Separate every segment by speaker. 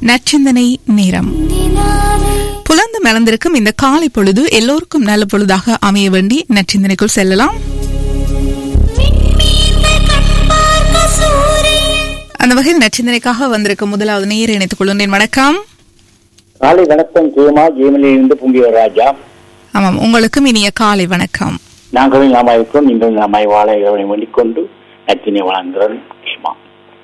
Speaker 1: நச்சிந்தனை நேரம் புலந்து மலர்ந்திருக்கும் இந்த காலை பொழுது எல்லோருக்கும் நல்ல பொழுதாக அமைய வேண்டி நச்சிந்தனைக்குள் செல்லலாம் அந்த வகையில் நச்சிந்தனைக்காக வந்திருக்கும் முதலாவது நேர் இணைத்துக் கொள்கின்றேன் வணக்கம்
Speaker 2: காலை வணக்கம் ஜெயமா ஜெயமலிருந்து பும்பியவர் ராஜா
Speaker 1: ஆமாம் உங்களுக்கும் இனிய காலை வணக்கம்
Speaker 2: நாங்களும் நாம இருக்கிறோம் நீங்கள் நாமாய் வாழ இறைவனை வேண்டிக்கொண்டு நச்சினை வழங்குகிறோம் ஜெயமா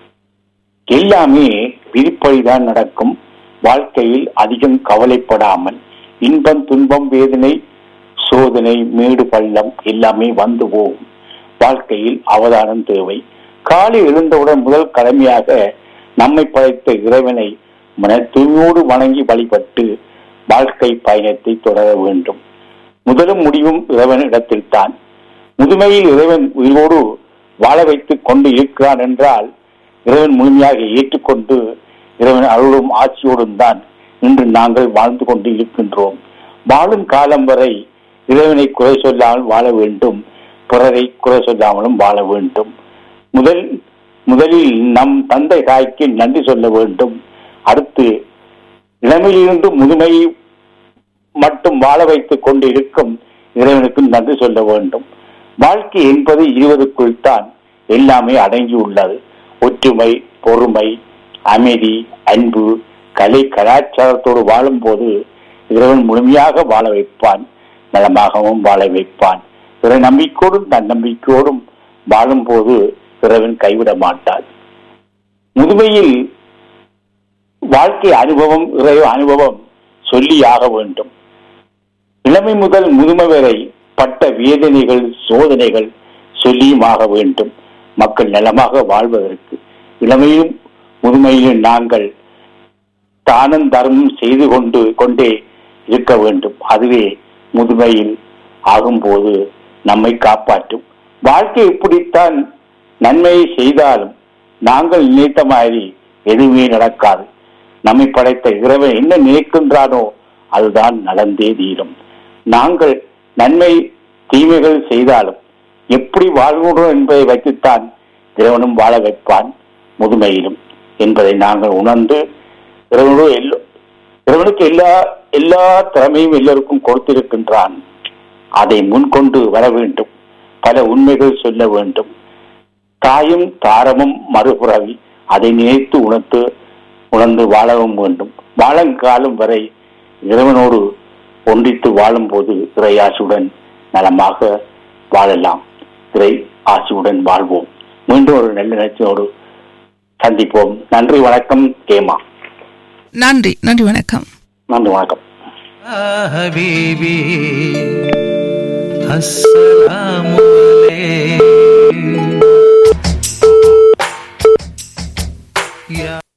Speaker 2: எல்லாமே விதிப்படிதான் நடக்கும் வாழ்க்கையில் அதிகம் கவலைப்படாமல் இன்பம் துன்பம் வேதனை சோதனை மேடு பள்ளம் எல்லாமே வந்து போகும் வாழ்க்கையில் அவதானம் தேவை காலை எழுந்தவுடன் முதல் கடமையாக நம்மை படைத்த இறைவனை மன தூய்மையோடு வணங்கி வழிபட்டு வாழ்க்கை பயணத்தை தொடர வேண்டும் முதலும் முடிவும் இறைவனிடத்தில் தான் முதுமையில் இறைவன் உயிரோடு வாழ வைத்துக் கொண்டு இருக்கிறான் என்றால் இறைவன் முழுமையாக ஏற்றுக்கொண்டு இறைவன் அருளும் ஆட்சியோடும் தான் இன்று நாங்கள் வாழ்ந்து கொண்டு இருக்கின்றோம் வாழும் காலம் வரை இறைவனை குறை சொல்லாமல் வாழ வேண்டும் பிறரை குறை சொல்லாமலும் வாழ வேண்டும் முதல் முதலில் நம் தந்தை தாய்க்கு நன்றி சொல்ல வேண்டும் அடுத்து இளமையிலிருந்து முதுமை மட்டும் வாழ வைத்துக் கொண்டு இருக்கும் இறைவனுக்கு நன்றி சொல்ல வேண்டும் வாழ்க்கை என்பது இருவருக்குள் தான் எல்லாமே அடங்கியுள்ளது ஒற்றுமை பொறுமை அமைதி அன்பு கலை கலாச்சாரத்தோடு வாழும்போது இறைவன் முழுமையாக வாழ வைப்பான் நலமாகவும் வாழ வைப்பான் பிற நம்பிக்கையோடும் தன்னம்பிக்கையோடும் வாழும்போது இறைவன் கைவிட மாட்டான் முதுமையில் வாழ்க்கை அனுபவம் இறைவ அனுபவம் சொல்லியாக வேண்டும் இளமை முதல் முதுமை வரை பட்ட வேதனைகள் சோதனைகள் சொல்லியுமாக வேண்டும் மக்கள் நலமாக வாழ்வதற்கு இளமையிலும் முதுமையிலும் நாங்கள் தானம் தர்மம் செய்து கொண்டு கொண்டே இருக்க வேண்டும் அதுவே முதுமையில் ஆகும்போது நம்மை காப்பாற்றும் வாழ்க்கை இப்படித்தான் நன்மையை செய்தாலும் நாங்கள் நினைத்த மாதிரி எதுவுமே நடக்காது நம்மை படைத்த இறைவன் என்ன நினைக்கின்றானோ அதுதான் நடந்தே தீரும் நாங்கள் நன்மை தீமைகள் செய்தாலும் எப்படி வாழ்கிறோம் என்பதை வைத்துத்தான் இறைவனும் வாழ வைப்பான் முதுமையிலும் என்பதை நாங்கள் உணர்ந்து இறைவனோடு எல்லோ இறைவனுக்கு எல்லா எல்லா திறமையும் எல்லோருக்கும் கொடுத்திருக்கின்றான் அதை முன்கொண்டு வர வேண்டும் பல உண்மைகள் சொல்ல வேண்டும் தாயும் தாரமும் மறுபுறவி அதை நினைத்து உணர்த்து உணர்ந்து வாழவும் வேண்டும் வாழங்காலம் வரை இறைவனோடு ஒன்றித்து வாழும்போது இறை ஆசியுடன் நலமாக வாழலாம் இறை ஆசியுடன் வாழ்வோம் மீண்டும் ஒரு நல்ல நிகழ்ச்சியோடு சந்திப்போம் நன்றி வணக்கம் கேமா
Speaker 1: நன்றி நன்றி வணக்கம்
Speaker 2: நன்றி வணக்கம்
Speaker 3: حبيبي السلام عليك يا